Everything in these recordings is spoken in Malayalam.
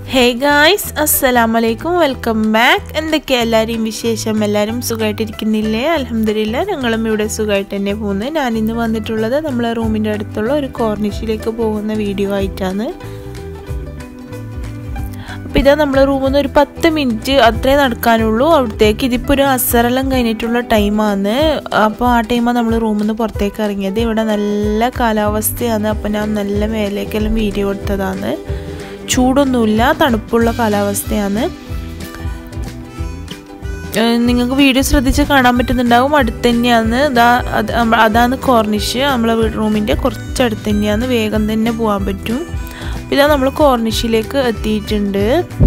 ഹേ ഗായ്സ് അസ്സലാം വലൈക്കും വെൽക്കം ബാക്ക് എന്തൊക്കെയാ എല്ലാവരെയും വിശേഷം എല്ലാവരും സുഖമായിട്ടിരിക്കുന്നില്ലേ അലഹമില്ല ഞങ്ങളും ഇവിടെ സുഖമായിട്ട് തന്നെ പോകുന്നത് ഞാനിന്ന് വന്നിട്ടുള്ളത് നമ്മളെ റൂമിൻ്റെ അടുത്തുള്ള ഒരു കോർണിഷിലേക്ക് പോകുന്ന വീഡിയോ ആയിട്ടാണ് അപ്പോൾ ഇതാ നമ്മളെ റൂമിൽ നിന്ന് ഒരു പത്ത് മിനിറ്റ് അത്രേ നടക്കാനുള്ളൂ അവിടത്തേക്ക് ഇതിപ്പോൾ ഒരു അസറെല്ലാം കഴിഞ്ഞിട്ടുള്ള ടൈമാണ് അപ്പോൾ ആ ടൈമാണ് നമ്മൾ റൂമിൽ നിന്ന് പുറത്തേക്ക് ഇറങ്ങിയത് ഇവിടെ നല്ല കാലാവസ്ഥയാണ് അപ്പോൾ ഞാൻ നല്ല മേലേക്കെല്ലാം വീഡിയോ എടുത്തതാണ് ചൂടൊന്നുമില്ല തണുപ്പുള്ള കാലാവസ്ഥയാണ് നിങ്ങൾക്ക് വീഡിയോ ശ്രദ്ധിച്ച് കാണാൻ പറ്റുന്നുണ്ടാവും അടുത്ത് തന്നെയാണ് ഇതാ അത് അതാണ് കോർണിഷ് നമ്മളെ റൂമിൻ്റെ കുറച്ചടുത്ത് തന്നെയാണ് വേഗം തന്നെ പോകാൻ പറ്റും ഇതാ നമ്മൾ കോർണിഷിലേക്ക് എത്തിയിട്ടുണ്ട്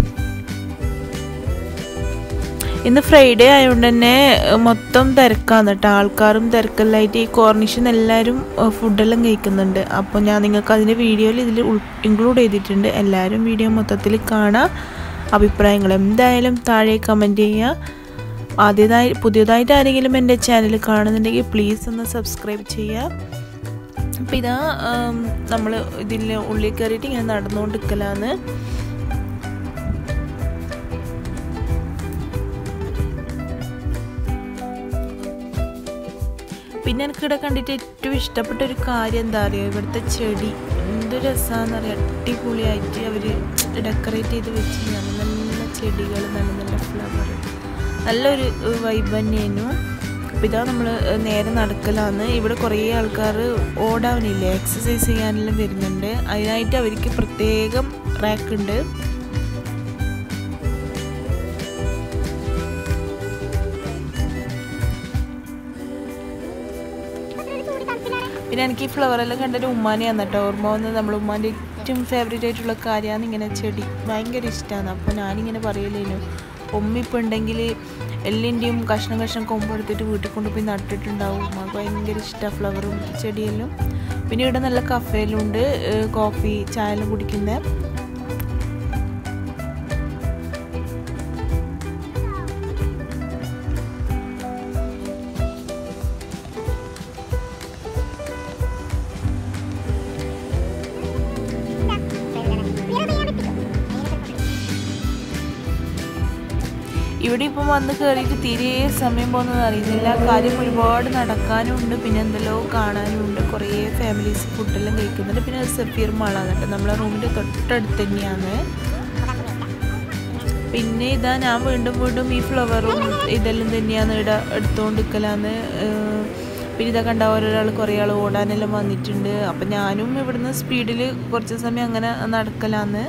ഇന്ന് ഫ്രൈഡേ ആയതുകൊണ്ട് തന്നെ മൊത്തം തിരക്കാണ് കേട്ടോ ആൾക്കാരും തിരക്കെല്ലായിട്ട് ഈ കോർണിഷിൽ എല്ലാവരും ഫുഡെല്ലാം കഴിക്കുന്നുണ്ട് അപ്പോൾ ഞാൻ നിങ്ങൾക്ക് അതിൻ്റെ വീഡിയോയിൽ ഇതിൽ ഇൻക്ലൂഡ് ചെയ്തിട്ടുണ്ട് എല്ലാവരും വീഡിയോ മൊത്തത്തിൽ കാണാം അഭിപ്രായങ്ങൾ എന്തായാലും താഴെ കമൻറ്റ് ചെയ്യുക ആദ്യമായി പുതിയതായിട്ട് ആരെങ്കിലും എൻ്റെ ചാനൽ കാണുന്നുണ്ടെങ്കിൽ പ്ലീസ് ഒന്ന് സബ്സ്ക്രൈബ് ചെയ്യുക അപ്പം ഇതാ നമ്മൾ ഇതിൽ ഉള്ളിൽ കയറിയിട്ട് ഇങ്ങനെ നടന്നുകൊണ്ടിരിക്കലാണ് പിന്നെ എനിക്കിവിടെ കണ്ടിട്ട് ഏറ്റവും ഇഷ്ടപ്പെട്ട ഒരു കാര്യം എന്താ പറയുക ഇവിടുത്തെ ചെടി എന്ത് രസമാണെന്ന് അറിയാം അടിപൊളിയായിട്ട് അവർ ഡെക്കറേറ്റ് ചെയ്ത് വെച്ച് നല്ല നല്ല ചെടികൾ നല്ല നല്ല ഫ്ലവർ നല്ലൊരു വൈബ് തന്നെയായിരുന്നു അപ്പോൾ ഇതാ നമ്മൾ നേരെ നടക്കലാണ് ഇവിടെ കുറേ ആൾക്കാർ ഓടാനില്ലേ എക്സസൈസ് ചെയ്യാനെല്ലാം വരുന്നുണ്ട് അതിനായിട്ട് അവർക്ക് പ്രത്യേകം റാക്ക് ഉണ്ട് പിന്നെ എനിക്ക് ഈ ഫ്ലവറെല്ലാം കണ്ടൊരു ഉമ്മാനെയാണ് കേട്ടോ ഓർമ്മ വന്നത് നമ്മൾ ഉമ്മാൻ്റെ ഏറ്റവും ഫേവറേറ്റ് ആയിട്ടുള്ള കാര്യമാണ് ഇങ്ങനെ ചെടി ഭയങ്കര ഇഷ്ടമാണ് അപ്പോൾ ഞാനിങ്ങനെ പറയലേനു ഉമ്മ ഇപ്പോൾ ഉണ്ടെങ്കിൽ എല്ലിൻ്റെയും കഷ്ണം കഷ്ണം കൊമ്പെടുത്തിട്ട് വീട്ടിൽ കൊണ്ടുപോയി നട്ടിട്ടുണ്ടാവും ഉമ്മക്ക് ഭയങ്കര ഇഷ്ടമാണ് ഫ്ലവറും ചെടിയെല്ലാം പിന്നെ ഇവിടെ നല്ല കഫേലുണ്ട് കോഫി ചായ എല്ലാം കുടിക്കുന്ന ഇവിടെ ഇപ്പം വന്ന് കയറിയിട്ട് തീരെ സമയം പോകുന്നത് അറിയുന്നില്ല കാര്യം ഒരുപാട് നടക്കാനും പിന്നെ എന്തെല്ലോ കാണാനും ഉണ്ട് കുറേ ഫാമിലീസ് ഫുഡെല്ലാം കഴിക്കുന്നുണ്ട് പിന്നെ സഫീർ മാളാണ് കേട്ടോ നമ്മളെ റൂമിൻ്റെ തൊട്ടടുത്ത് തന്നെയാണ് പിന്നെ ഇതാ ഞാൻ വീണ്ടും വീണ്ടും ഈ ഫ്ലവറും ഇതെല്ലാം തന്നെയാണ് ഇവിടെ എടുത്തുകൊണ്ട് നിൽക്കലാന്ന് പിന്നെ ഇതൊക്കെ കണ്ട ഓരോരാൾ കുറേ ആൾ ഓടാനെല്ലാം വന്നിട്ടുണ്ട് അപ്പം ഞാനും ഇവിടുന്ന് സ്പീഡിൽ കുറച്ച് സമയം അങ്ങനെ നടക്കലാന്ന്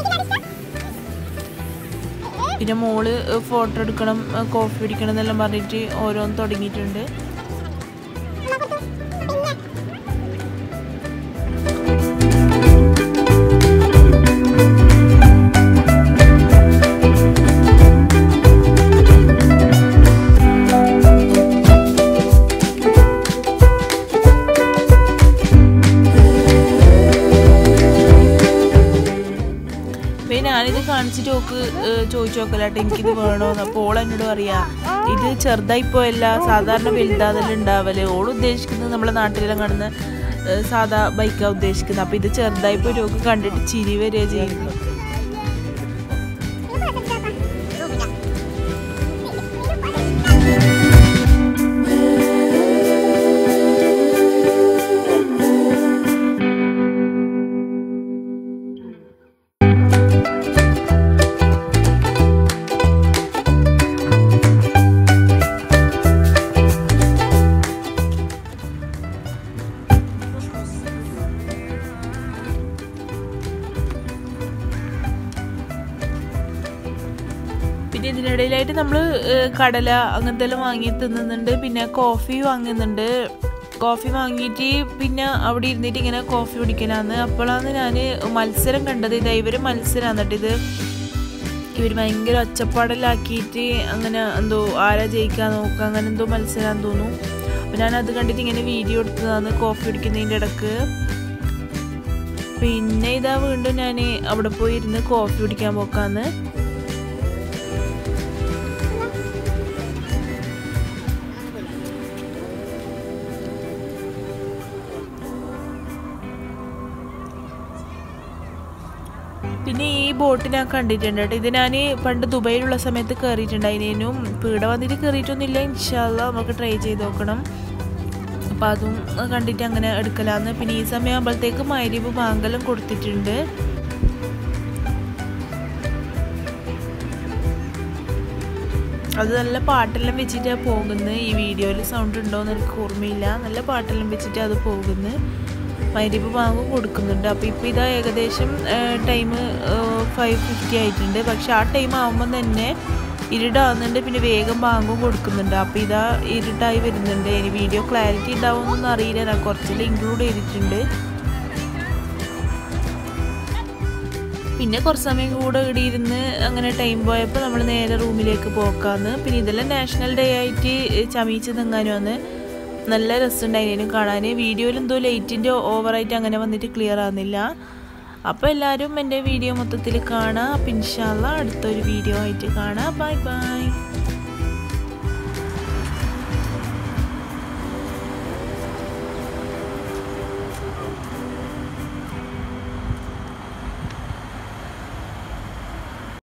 പിന്നെ മോള് ഫോട്ടോ എടുക്കണം കോഫി കുടിക്കണം എന്നെല്ലാം പറഞ്ഞിട്ട് ഓരോന്ന് തുടങ്ങിയിട്ടുണ്ട് ഞാനിത് കാണിച്ചിട്ട് ഓക്ക് ചോദിച്ചു നോക്കലാട്ടെ എനിക്കിത് വേണോന്ന് അപ്പോൾ ഓൾ എന്നോട് പറയാ ഇത് ചെറുതായിപ്പോയല്ല സാധാരണ വലുതാതെല്ലാം ഉണ്ടാവല് ഓൾ ഉദ്ദേശിക്കുന്നത് നമ്മളെ നാട്ടിലെല്ലാം കാണുന്ന സാധാ ബൈക്കാണ് ഉദ്ദേശിക്കുന്നത് അപ്പോൾ ഇത് ചെറുതായിപ്പോ ഓക്ക് കണ്ടിട്ട് ചിരി വരിക ചെയ്യുന്നു പിന്നെ ഇതിനിടയിലായിട്ട് നമ്മൾ കടല അങ്ങനത്തെ എല്ലാം വാങ്ങി തിന്നുന്നുണ്ട് പിന്നെ കോഫി വാങ്ങുന്നുണ്ട് കോഫി വാങ്ങിയിട്ട് പിന്നെ അവിടെ ഇരുന്നിട്ട് ഇങ്ങനെ കോഫി കുടിക്കലാന്ന് അപ്പോഴാണ് ഞാൻ മത്സരം കണ്ടത് ഇത് ഇവർ മത്സരമാണ് കേട്ടോ ഇത് ഇവർ ഭയങ്കര ഒച്ചപ്പാടെല്ലാക്കിയിട്ട് അങ്ങനെ എന്തോ ആരാ ജയിക്കാൻ നോക്കുക അങ്ങനെ എന്തോ മത്സരമാണെന്ന് തോന്നുന്നു അപ്പം ഞാൻ അത് കണ്ടിട്ട് ഇങ്ങനെ വീഡിയോ എടുത്തതാണ് കോഫി കുടിക്കുന്നതിൻ്റെ ഇടക്ക് പിന്നെ ഇതാ വീണ്ടും ഞാൻ അവിടെ പോയി ഇരുന്ന് കോഫി കുടിക്കാൻ പോക്കാന്ന് പിന്നെ ഈ ബോട്ട് ഞാൻ കണ്ടിട്ടുണ്ട് കേട്ടോ ഇത് ഞാൻ പണ്ട് ദുബൈയിലുള്ള സമയത്ത് കയറിയിട്ടുണ്ടായിരുന്നു ഇപ്പോൾ ഇവിടെ വന്നിട്ട് കയറിയിട്ടൊന്നുമില്ല ഇൻഷാല്ല നമുക്ക് ട്രൈ ചെയ്ത് നോക്കണം അപ്പം അതും കണ്ടിട്ട് അങ്ങനെ എടുക്കലാന്ന് പിന്നെ ഈ സമയം ആകുമ്പോഴത്തേക്ക് മൈരീവ് മാങ്കലം കൊടുത്തിട്ടുണ്ട് അത് നല്ല പാട്ടെല്ലാം വെച്ചിട്ടാണ് പോകുന്നത് ഈ വീഡിയോയിൽ സൗണ്ട് ഉണ്ടോയെന്ന് എനിക്ക് ഓർമ്മയില്ല നല്ല പാട്ടെല്ലാം വെച്ചിട്ട് അത് പോകുന്നത് മൈരീവ് ബാങ്കും കൊടുക്കുന്നുണ്ട് അപ്പോൾ ഇപ്പോൾ ഇതാ ഏകദേശം ടൈം ഫൈവ് ഫിഫ്റ്റി ആയിട്ടുണ്ട് പക്ഷെ ആ ടൈം ആകുമ്പോൾ തന്നെ ഇരുടാവുന്നുണ്ട് പിന്നെ വേഗം ബാങ്കും കൊടുക്കുന്നുണ്ട് അപ്പോൾ ഇതാ ഇരുട്ടായി വരുന്നുണ്ട് ഇനി വീഡിയോ ക്ലാരിറ്റി ഉണ്ടാവുമെന്നൊന്നും അറിയില്ല ഞാൻ കുറച്ചെല്ലാം ഇൻക്ലൂഡ് ചെയ്തിട്ടുണ്ട് പിന്നെ കുറച്ച് സമയം കൂടെ ഇവിടെ ഇരുന്ന് അങ്ങനെ ടൈം പോയപ്പോൾ നമ്മൾ നേരെ റൂമിലേക്ക് പോക്കാന്ന് പിന്നെ ഇതെല്ലാം നാഷണൽ ഡേ ആയിട്ട് ചമീച്ച് തെങ്ങാനുമാണ് നല്ല രസമുണ്ടായിരുന്നു കാണാൻ വീഡിയോയിൽ എന്തോ ലൈറ്റിൻ്റെ ഓവറായിട്ട് അങ്ങനെ വന്നിട്ട് ക്ലിയർ ആവുന്നില്ല അപ്പോൾ എല്ലാവരും എൻ്റെ വീഡിയോ മൊത്തത്തിൽ കാണാം അപ്പം ഇൻഷാല്ല അടുത്തൊരു വീഡിയോ ആയിട്ട് കാണാം ബൈ ബൈ